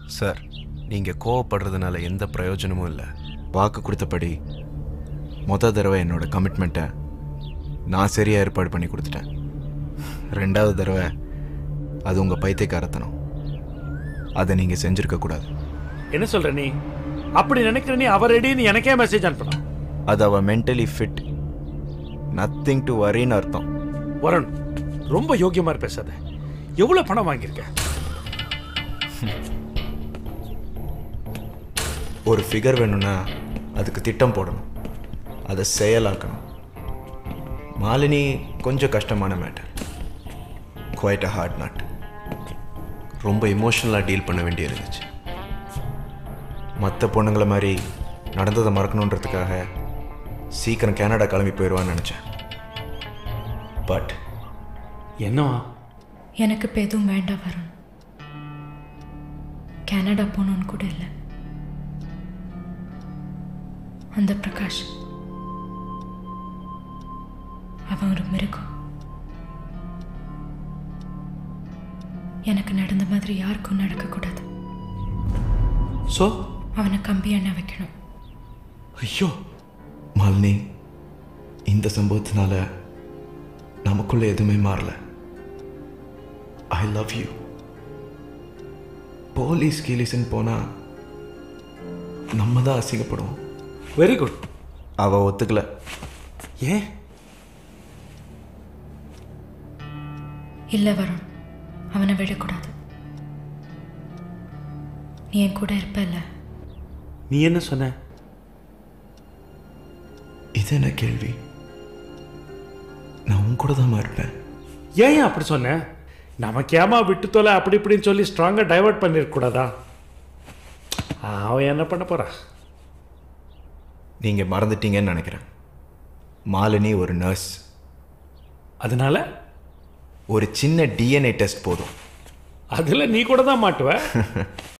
sir நீங்கள் கோவப்படுறதுனால எந்த பிரயோஜனமும் இல்லை வாக்கு கொடுத்தபடி மொத தடவை என்னோட கமிட்மெண்ட்டை நான் சரியாக ஏற்பாடு பண்ணி கொடுத்துட்டேன் ரெண்டாவது தடவை அது உங்கள் பைத்தியக்காரத்தனம் அதை நீங்கள் செஞ்சுருக்க கூடாது என்ன சொல்ற நீ அப்படி நினைக்கிற நீ அவர் ரெடின்னு எனக்கே மெசேஜ் அனுப்பலாம் அது அவ மென்டலி ஃபிட் நத்திங் டு வரின்னு அர்த்தம் வருண் ரொம்ப யோக்கியமா பேசாத எவ்வளவு பணம் வாங்கியிருக்க ஒரு ஃபிகர் வேணும்னா அதுக்கு திட்டம் போடணும் அதை செயலாக்கணும் மாலினி கொஞ்சம் கஷ்டமான matter quite a hard not ரொம்ப இமோஷனலாக டீல் பண்ண வேண்டி இருந்துச்சு மற்ற பொண்ணுங்களை மாதிரி நடந்ததை மறக்கணுன்றதுக்காக சீக்கிரம் கனடா கிளம்பி போயிடுவான்னு நினச்சேன் பட் என்னவா எனக்கு இப்போ எதுவும் வேண்டாம் வருண் கனடா போகணுன்னு கூட இல்லை அந்த பிரகாஷ் அவன் ஒரு மிருகம் எனக்கு நடந்த மாதிரி யாருக்கும் நடக்கக்கூடாது சோ அவனை கம்பி எண்ணெய் வைக்கணும் ஐயோ மாலினி இந்த சம்பவத்தினால நமக்குள்ள எதுவுமே மாறல ஐ லவ் யூ போலீஸ் கீலீஸ்ன்னு போனா நம்ம தான் அசிங்கப்படுவோம் வெரி குட் அவ ஒத்துக்கல ஏன் இல்லை வருண் அவனை விடக்கூடாது நீ என் கூட இருப்பல்ல நீ என்ன சொன்ன இது என்ன கேள்வி நான் உன் கூட தான் இருப்பேன் ஏன் ஏன் அப்படி சொன்ன நமக்கு ஏமா விட்டு தொலை அப்படி இப்படின்னு சொல்லி ஸ்ட்ராங்காக டைவர்ட் பண்ணிருக்க கூடாதா அவன் என்ன பண்ண போறா நீங்க மறந்துட்டீங்கன்னு நினைக்கிறேன் மாலினி ஒரு நர்ஸ் அதனால ஒரு சின்ன டிஎன்ஏ டெஸ்ட் போதும் அதில் நீ கூட தான் மாட்டுவ